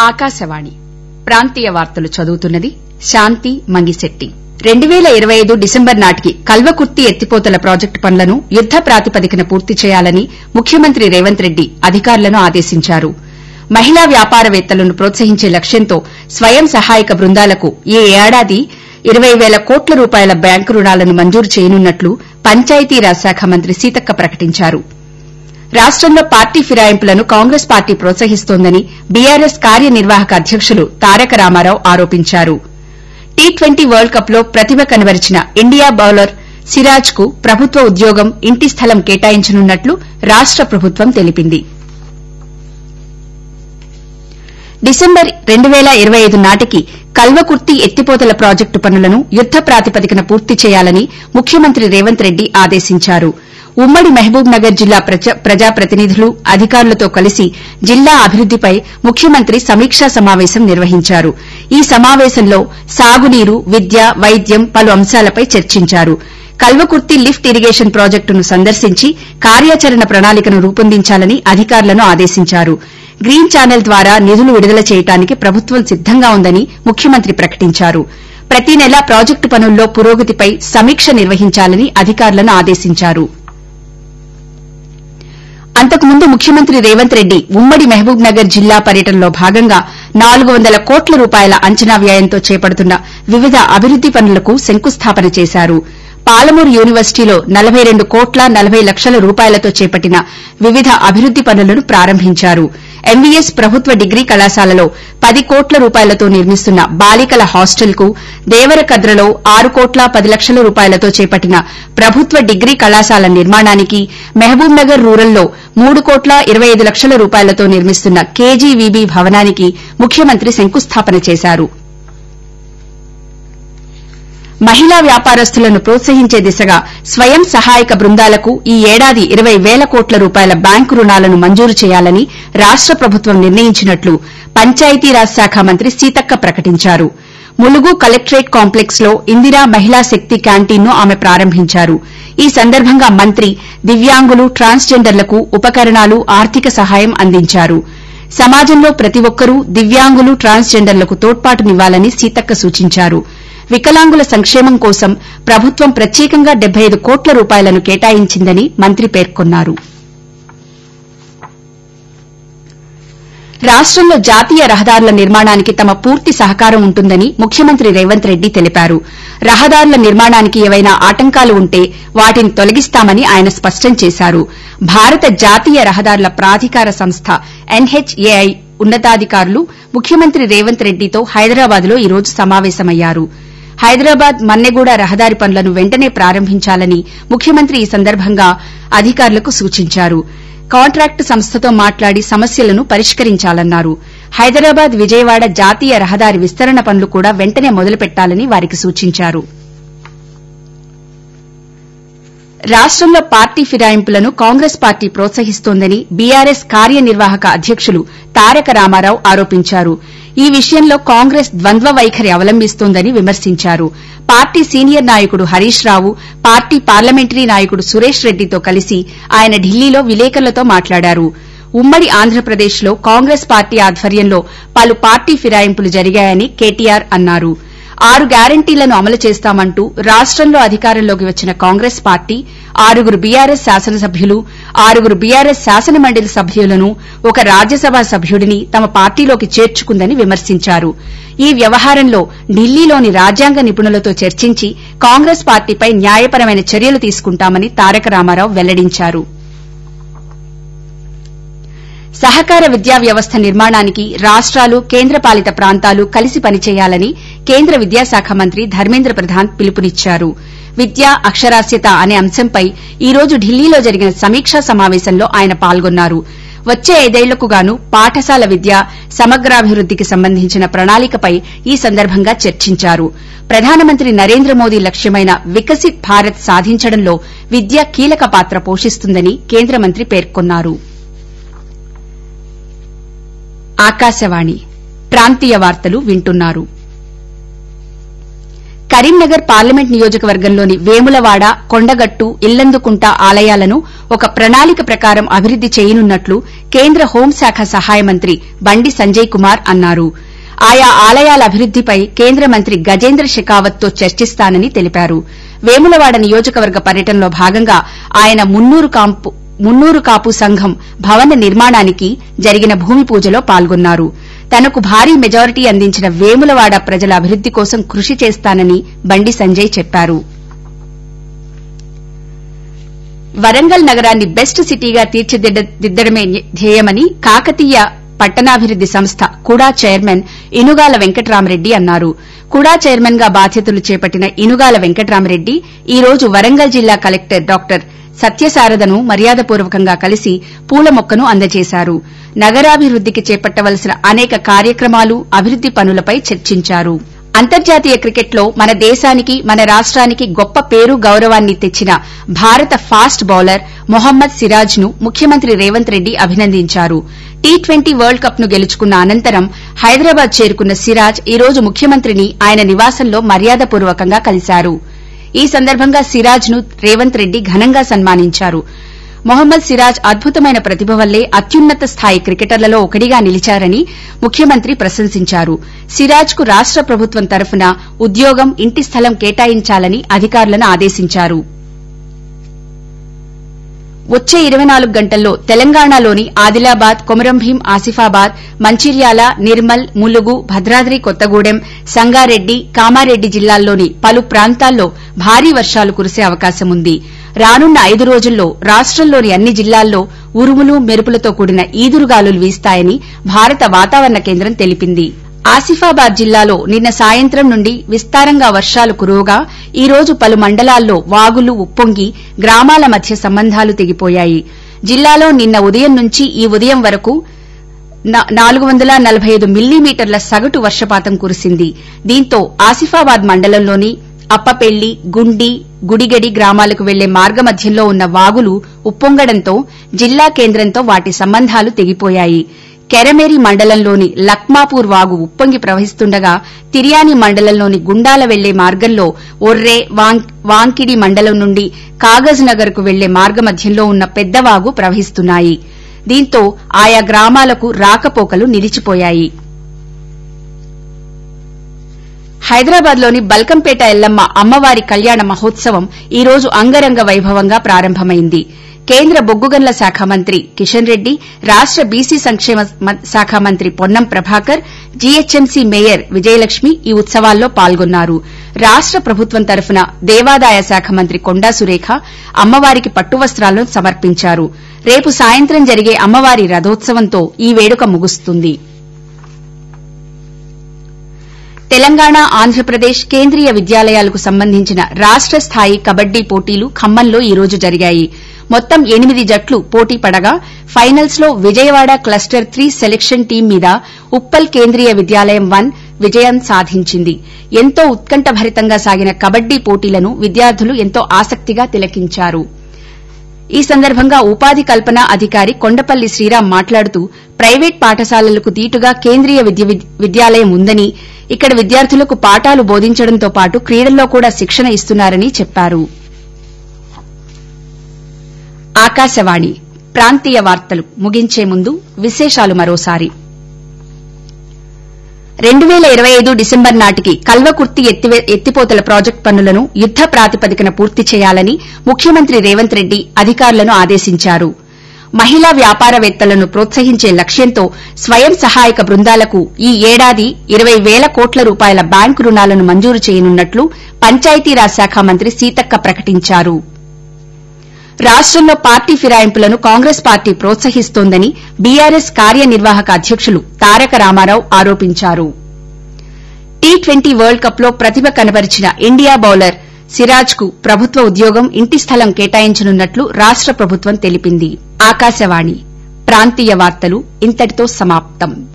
ఆకాశవాణి ప్రాంతీయ వార్తలు చదువుతున్నది శాంతి మంగిశెట్టి రెండు పేల ఇరవై ఐదు డిసెంబర్ నాటికి కల్వకుర్తి ఎత్తిపోతల ప్రాజెక్టు పనులను యుద్ద ప్రాతిపదికన పూర్తి చేయాలని ముఖ్యమంత్రి రేవంత్ రెడ్డి అధికారులను ఆదేశించారు మహిళా వ్యాపారవేత్తలను ప్రోత్సహించే లక్ష్యంతో స్వయం సహాయక బృందాలకు ఈ ఏడాది ఇరవై పేల కోట్ల రూపాయల బ్యాంకు రుణాలను మంజూరు చేయనున్నట్లు పంచాయతీరాజ్ శాఖ మంత్రి సీతక్క ప్రకటించారు రాష్టంలో పార్టీ ఫిరాయింపులను కాంగ్రెస్ పార్టీ ప్రోత్సహిస్తోందని బీఆర్ఎస్ కార్యనిర్వాహక అధ్యకులు తారక రామారావు ఆరోపించారు టీ ట్వంటీ వరల్డ్ కప్ లో ప్రతిభ కనబరిచిన ఇండియా బౌలర్ సిరాజ్ కు ప్రభుత్వ ఉద్యోగం ఇంటి స్థలం కేటాయించనున్నట్లు రాష్ట ప్రభుత్వం తెలిపింది డిసెంబర్ రెండు పేల ఇరవై ఐదు నాటికి కల్వకుర్తి ఎత్తిపోతల ప్రాజెక్టు పనులను యుద్ద ప్రాతిపదికన పూర్తి చేయాలని ముఖ్యమంత్రి రేవంత్ రెడ్డి ఆదేశించారు ఉమ్మడి మహబూబ్ నగర్ జిల్లా ప్రజాప్రతినిధులు అధికారులతో కలిసి జిల్లా అభివృద్దిపై ముఖ్యమంత్రి సమీక్షా సమావేశం నిర్వహించారు ఈ సమావేశంలో సాగునీరు విద్య వైద్యం పలు అంశాలపై చర్చించారు కల్వకుర్తి లిఫ్ట్ ఇరిగేషన్ ప్రాజెక్టును సందర్శించి కార్యాచరణ ప్రణాళికను రూపొందించాలని అధికారులను ఆదేశించారు గ్రీన్ ఛానల్ ద్వారా నిధులు విడుదల చేయడానికి ప్రభుత్వం సిద్దంగా ఉందని ముఖ్యమంత్రి ప్రకటించారు ప్రతి నెలా ప్రాజెక్టు పనుల్లో పురోగతిపై సమీక్ష నిర్వహించాలని అధికారులను ఆదేశించారు అంతకుముందు ముఖ్యమంత్రి రేవంత్ రెడ్డి ఉమ్మడి మహబూబ్ నగర్ జిల్లా పర్యటనలో భాగంగా నాలుగు వందల కోట్ల రూపాయల అంచనా వ్యయంతో చేపడుతున్న వివిధ అభివృద్ది పనులకు శంకుస్థాపన చేశారు పాలమూరు యూనివర్సిటీలో నలబై రెండు కోట్ల నలబై లక్షల రూపాయలతో చేపట్టిన వివిధ అభివృద్ది పనులను ప్రారంభించారు ఎంవీఎస్ ప్రభుత్వ డిగ్రీ కళాశాలలో పది కోట్ల రూపాయలతో నిర్మిస్తున్న బాలికల హాస్టల్ కు దేవరకద్రలో ఆరు కోట్ల పది లక్షల రూపాయలతో చేపట్టిన ప్రభుత్వ డిగ్రీ కళాశాల నిర్మాణానికి మహబూబ్ నగర్ రూరల్లో మూడు కోట్ల ఇరవై ఐదు లక్షల రూపాయలతో నిర్మిస్తున్న కేజీవీబీ భవనానికి ముఖ్యమంత్రి శంకుస్థాపన చేశారు మహిళా వ్యాపారస్తులను ప్రోత్సహించే దిశగా స్వయం సహాయక బృందాలకు ఈ ఏడాది ఇరవై పేల కోట్ల రూపాయల బ్యాంకు రుణాలను మంజూరు చేయాలని రాష్ట ప్రభుత్వం నిర్ణయించినట్లు పంచాయతీరాజ్ శాఖ మంత్రి సీతక్క ప్రకటించారు ములుగు కలెక్టరేట్ కాంప్లెక్స్ లో ఇందిరా మహిళా శక్తి క్యాంటీన్ను ఆమె ప్రారంభించారు ఈ సందర్భంగా మంత్రి దివ్యాంగులు ట్రాన్స్జెండర్లకు ఉపకరణాలు ఆర్థిక సహాయం అందించారు సమాజంలో ప్రతి ఒక్కరూ దివ్యాంగులు ట్రాన్స్జెండర్లకు తోడ్పాటునివ్వాలని సీతక్క సూచించారు వికలాంగుల సంక్షేమం కోసం ప్రభుత్వం ప్రత్యేకంగా డెబ్బై ఐదు కోట్ల రూపాయలను కేటాయించిందని మంత్రి పేర్కొన్నారు రాష్టంలో జాతీయ రహదారుల నిర్మాణానికి తమ పూర్తి సహకారం ఉంటుందని ముఖ్యమంత్రి రేవంత్ రెడ్డి తెలిపారు రహదారుల నిర్మాణానికి ఏవైనా ఆటంకాలు ఉంటే వాటిని తొలగిస్తామని ఆయన స్పష్టం చేశారు భారత జాతీయ రహదారుల ప్రాధికార సంస్థ ఎన్హెచ్ఏఐ ఉన్నతాధికారులు ముఖ్యమంత్రి రేవంత్ రెడ్డితో హైదరాబాద్ లో ఈ రోజు సమావేశమయ్యారు హైదరాబాద్ మన్నెగూడ రహదారి పనులను వెంటనే ప్రారంభించాలని ముఖ్యమంత్రి ఈ సందర్భంగా అధికారులకు సూచించారు కాంట్రాక్టు సంస్థతో మాట్లాడి సమస్యలను పరిష్కరించాలన్నారు హైదరాబాద్ విజయవాడ జాతీయ రహదారి విస్తరణ పనులు కూడా వెంటనే మొదలుపెట్టాలని వారికి సూచించారు రాష్టంలో పార్టీ ఫిరాయింపులను కాంగ్రెస్ పార్టీ ప్రోత్సహిస్తోందని బీఆర్ఎస్ కార్యనిర్వాహక అధ్యకులు తారక రామారావు ఆరోపించారు ఈ విషయంలో కాంగ్రెస్ ద్వంద్వ వైఖరి అవలంబిస్తోందని విమర్శించారు పార్టీ సీనియర్ నాయకుడు హరీష్ రావు పార్టీ పార్లమెంటరీ నాయకుడు సురేష్ రెడ్డితో కలిసి ఆయన ఢిల్లీలో విలేకరులతో మాట్లాడారు ఉమ్మడి ఆంధ్రప్రదేశ్లో కాంగ్రెస్ పార్టీ ఆధ్వర్యంలో పలు పార్టీ ఫిరాయింపులు జరిగాయని కేటీఆర్ అన్నారు ఆరు గ్యారంటీలను అమలు చేస్తామంటూ రాష్టంలో అధికారంలోకి వచ్చిన కాంగ్రెస్ పార్టీ ఆరుగురు బీఆర్ఎస్ శాసనసభ్యులు ఆరుగురు బీఆర్ఎస్ శాసనమండలి సభ్యులను ఒక రాజ్యసభ సభ్యుడిని తమ పార్టీలోకి చేర్చుకుందని విమర్శించారు ఈ వ్యవహారంలో ఢిల్లీలోని రాజ్యాంగ నిపుణులతో చర్చించి కాంగ్రెస్ పార్టీపై న్యాయపరమైన చర్యలు తీసుకుంటామని తారక రామారావు వెల్లడించారు సహకార విద్యా వ్యవస్థ నిర్మాణానికి రాష్టాలు కేంద్రపాలిత ప్రాంతాలు కలిసి పనిచేయాలని కేంద్ర విద్యాశాఖ మంత్రి ధర్మేంద్ర ప్రధాన్ పిలుపునిచ్చారు విద్య అక్షరాస్యత అనే అంశంపై ఈ రోజు ఢిల్లీలో జరిగిన సమీక్షా సమావేశంలో ఆయన పాల్గొన్నారు వచ్చే ఐదేళ్లకు గాను పాఠశాల విద్య సమగ్రాభివృద్దికి సంబంధించిన ప్రణాళికపై ఈ సందర్భంగా చర్చించారు ప్రధానమంత్రి నరేంద్ర మోదీ లక్ష్యమైన వికసిత్ భారత్ సాధించడంలో విద్య కీలక పాత్ర పోషిస్తుందని కేంద్ర మంత్రి పేర్కొన్నారు ఆకాశవాణి ప్రాంతీయ వార్తలు వింటున్నారు కరీంనగర్ పార్లమెంట్ నియోజకవర్గంలోని వేములవాడ కొండగట్టు ఇల్లందుకుంట ఆలయాలను ఒక ప్రణాళిక ప్రకారం అభివృద్ది చేయనున్నట్లు కేంద్ర హోంశాఖ సహాయ మంత్రి బండి సంజయ్ కుమార్ అన్నారు ఆయా ఆలయాల అభివృద్దిపై కేంద్ర మంత్రి గజేంద్ర షెకావత్తో చర్చిస్తానని తెలిపారు వేములవాడ నియోజకవర్గ పర్యటనలో భాగంగా ఆయన మున్నూరు కాంపు మున్నూరు కాపు సంఘం భవన నిర్మాణానికి జరిగిన భూమి పూజలో పాల్గొన్నారు తనకు భారీ మెజారిటీ అందించిన వేములవాడ ప్రజల అభివృద్ది కోసం కృషి చేస్తానని బండి సంజయ్ చెప్పారు వరంగల్ నగరాన్ని బెస్ట్ సిటీగా తీర్చిదిద్దడమే ధ్యేయమని కాకతీయ పట్టణాభివృద్ది సంస్థ కుడా చైర్మన్ ఇనుగాల వెంకట్రామరెడ్డి అన్నారు కుడా చైర్మన్ గా బాధ్యతలు చేపట్టిన ఇనుగాల వెంకట్రామరెడ్డి ఈ రోజు వరంగల్ జిల్లా కలెక్టర్ డాక్టర్ సత్యశారదను మర్యాదపూర్వకంగా కలిసి పూల మొక్కను అందజేశారు నగరాభివృద్దికి చేపట్టవలసిన అనేక కార్యక్రమాలు అభివృద్ది పనులపై చర్చించారు అంతర్జాతీయ క్రికెట్లో మన దేశానికి మన రాష్ట్రానికి గొప్ప పేరు గౌరవాన్ని తెచ్చిన భారత ఫాస్ట్ బౌలర్ మొహమ్మద్ సిరాజ్ ను ముఖ్యమంత్రి రేవంత్ రెడ్డి అభినందించారు టీ ట్వంటీ వరల్డ్ కప్ ను గెలుచుకున్న అనంతరం హైదరాబాద్ చేరుకున్న సిరాజ్ ఈ రోజు ముఖ్యమంత్రిని ఆయన నివాసంలో మర్యాదపూర్వకంగా కలిశారు ఈ సందర్భంగా సిరాజ్ ను రేవంత్ రెడ్డి ఘనంగా సన్మానించారు మొహమ్మద్ సిరాజ్ అద్భుతమైన ప్రతిభ వల్లే అత్యున్నత స్థాయి క్రికెటర్లలో ఒకడిగా నిలిచారని ముఖ్యమంత్రి ప్రశంసించారు సిరాజ్ కు రాష్ట ప్రభుత్వం తరఫున ఉద్యోగం ఇంటి స్థలం కేటాయించాలని అధికారులను ఆదేశించారు వచ్చే ఇరవై నాలుగు గంటల్లో తెలంగాణలోని ఆదిలాబాద్ కొమరంభీం ఆసిఫాబాద్ మంచిర్యాల నిర్మల్ ములుగు భద్రాద్రి కొత్తగూడెం సంగారెడ్డి కామారెడ్డి జిల్లాల్లోని పలు ప్రాంతాల్లో భారీ వర్షాలు కురిసే అవకాశం ఉంది రానున్న ఐదు రోజుల్లో రాష్టంలోని అన్ని జిల్లాల్లో ఉరుములు మెరుపులతో కూడిన ఈదురుగాలులు వీస్తాయని భారత వాతావరణ కేంద్రం తెలిపింది ఆసిఫాబాద్ జిల్లాలో నిన్న సాయంత్రం నుండి విస్తారంగా వర్షాలు కురువగా ఈ రోజు పలు మండలాల్లో వాగులు ఉప్పొంగి గ్రామాల మధ్య సంబంధాలు తెగిపోయాయి జిల్లాలో నిన్న ఉదయం నుంచి ఈ ఉదయం వరకు నాలుగు వందల నలభై ఐదు మిల్లీమీటర్ల సగటు వర్షపాతం కురిసింది దీంతో ఆసిఫాబాద్ మండలంలోని అప్పపెల్లి గుండి గుడిగడి గ్రామాలకు వెళ్లే మార్గమధ్యంలో ఉన్న వాగులు ఉప్పొంగడంతో జిల్లా కేంద్రంతో వాటి సంబంధాలు తెగిపోయాయి కెరమేరి మండలంలోని లక్మాపూర్ వాగు ఉప్పొంగి ప్రవహిస్తుండగా తిర్యాని మండలంలోని గుండాల వెళ్లే మార్గంలో ఒర్రే వాంకిడి మండలం నుండి కాగజ్ నగర్ కు వెళ్లే మార్గమధ్యంలో ఉన్న పెద్దవాగు ప్రవహిస్తున్నాయి దీంతో ఆయా గ్రామాలకు రాకపోకలు నిలిచిపోయాయి హైదరాబాద్లోని బల్కంపేట ఎల్లమ్మ అమ్మవారి కళ్యాణ మహోత్సవం ఈ రోజు అంగరంగ వైభవంగా ప్రారంభమైంది కేంద్ర బొగ్గుగన్ల శాఖ మంత్రి కిషన్ రెడ్డి రాష్ట బీసీ సంక్షేమ శాఖ మంత్రి పొన్నం ప్రభాకర్ జీహెచ్ఎంసీ మేయర్ విజయలక్ష్మి ఈ ఉత్సవాల్లో పాల్గొన్నారు రాష్ట ప్రభుత్వం తరఫున దేవాదాయ శాఖ మంత్రి కొండా సురేఖ అమ్మవారికి పట్టు వస్త్రాలను సమర్పించారు రేపు సాయంత్రం జరిగే అమ్మవారి రథోత్సవంతో ఈ వేడుక ముగుస్తుంది తెలంగాణ ఆంధ్రప్రదేశ్ కేంద్రీయ విద్యాలయాలకు సంబంధించిన రాష్ట స్థాయి కబడ్డీ పోటీలు ఖమ్మంలో ఈ రోజు జరిగాయి మొత్తం ఎనిమిది జట్లు పోటీ పడగా ఫైనల్స్ లో Vijayawada cluster three selection team మీద ఉప్పల్ కేంద్రీయ విద్యాలయం వన్ విజయం సాధించింది ఎంతో ఉత్కంఠభరితంగా సాగిన కబడ్డీ పోటీలను విద్యార్థులు ఎంతో ఆసక్తిగా తిలకించారు ఈ సందర్భంగా ఉపాధి కల్పన అధికారి కొండపల్లి శ్రీరామ్ మాట్లాడుతూ ప్రైవేట్ పాఠశాలలకు దీటుగా కేంద్రీయ విద్యాలయం ఉందని ఇక్కడ విద్యార్థులకు పాఠాలు బోధించడంతో పాటు క్రీడల్లో కూడా శిక్షణ ఇస్తున్నారని చెప్పారు ఆకాశవాణి ప్రాంతీయ వార్తలు ముగించే ముందు విశేషాలు మరోసారి రెండు పేల ఇరవై ఐదు డిసెంబర్ నాటికి కల్వకుర్తి ఎత్తిపోతల ప్రాజెక్టు పనులను యుద్ద ప్రాతిపదికన పూర్తి చేయాలని ముఖ్యమంత్రి రేవంత్ రెడ్డి అధికారులను ఆదేశించారు మహిళా వ్యాపారవేత్తలను ప్రోత్సహించే లక్ష్యంతో స్వయం సహాయక బృందాలకు ఈ ఏడాది ఇరవై పేల కోట్ల రూపాయల బ్యాంకు రుణాలను మంజూరు చేయనున్నట్లు పంచాయతీరాజ్ శాఖ మంత్రి సీతక్క ప్రకటించారు రాష్టంలో పార్టీ ఫిరాయింపులను కాంగ్రెస్ పార్టీ ప్రోత్సహిస్తోందని బీఆర్ఎస్ కార్యనిర్వాహక అధ్యకులు తారక రామారావు ఆరోపించారు టీ ట్వంటీ వరల్డ్ కప్ లో ప్రతిభ కనబరిచిన ఇండియా బౌలర్ సిరాజ్ కు ప్రభుత్వ ఉద్యోగం ఇంటి స్థలం కేటాయించనున్నట్లు రాష్ట ప్రభుత్వం తెలిపింది ఆకాశవాణి ప్రాంతీయ వార్తలు ఇంతటితో సమాప్తం